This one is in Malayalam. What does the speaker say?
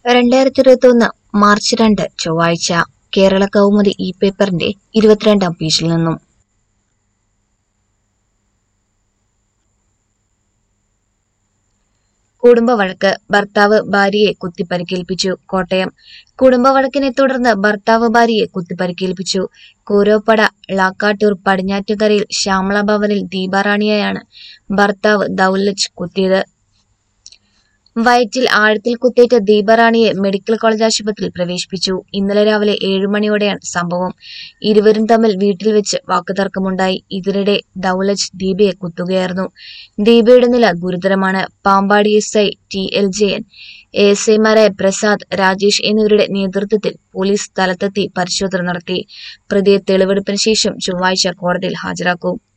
രണ്ടായിരത്തി ഇരുപത്തി ഒന്ന് മാർച്ച് രണ്ട് ചൊവ്വാഴ്ച കേരള കൗമുദി ഈ പേപ്പറിന്റെ ഇരുപത്തിരണ്ടാം പേജിൽ നിന്നും കുടുംബവഴക്ക് ഭർത്താവ് ഭാര്യയെ കുത്തിപ്പരിക്കേൽപ്പിച്ചു കോട്ടയം കുടുംബവഴക്കിനെ തുടർന്ന് ഭർത്താവ് ഭാര്യയെ കുത്തിപ്പരിക്കേൽപ്പിച്ചു കൂരോപ്പട ളാക്കാട്ടൂർ പടിഞ്ഞാറ്റുകരയിൽ ശ്യാമള ഭവനിൽ ദീപാറാണിയെയാണ് ഭർത്താവ് ദൗലജ് കുത്തിയത് വയറ്റിൽ ആഴത്തിൽ കുത്തേറ്റ ദീപറാണിയെ മെഡിക്കൽ കോളേജ് ആശുപത്രിയിൽ പ്രവേശിപ്പിച്ചു ഇന്നലെ രാവിലെ ഏഴു മണിയോടെയാണ് സംഭവം ഇരുവരും തമ്മിൽ വീട്ടിൽ വെച്ച് വാക്കുതർക്കമുണ്ടായി ഇതിനിടെ ദൗലജ് ദീപയെ കുത്തുകയായിരുന്നു ദീപയുടെ നില ഗുരുതരമാണ് Pampady S I T L Jayan A S ഐമാരായ പ്രസാദ് രാജേഷ് എന്നിവരുടെ നേതൃത്വത്തിൽ പോലീസ് സ്ഥലത്തെത്തി പരിശോധന നടത്തി പ്രതിയെ തെളിവെടുപ്പിന് ശേഷം ചൊവ്വാഴ്ച കോടതിയിൽ ഹാജരാക്കും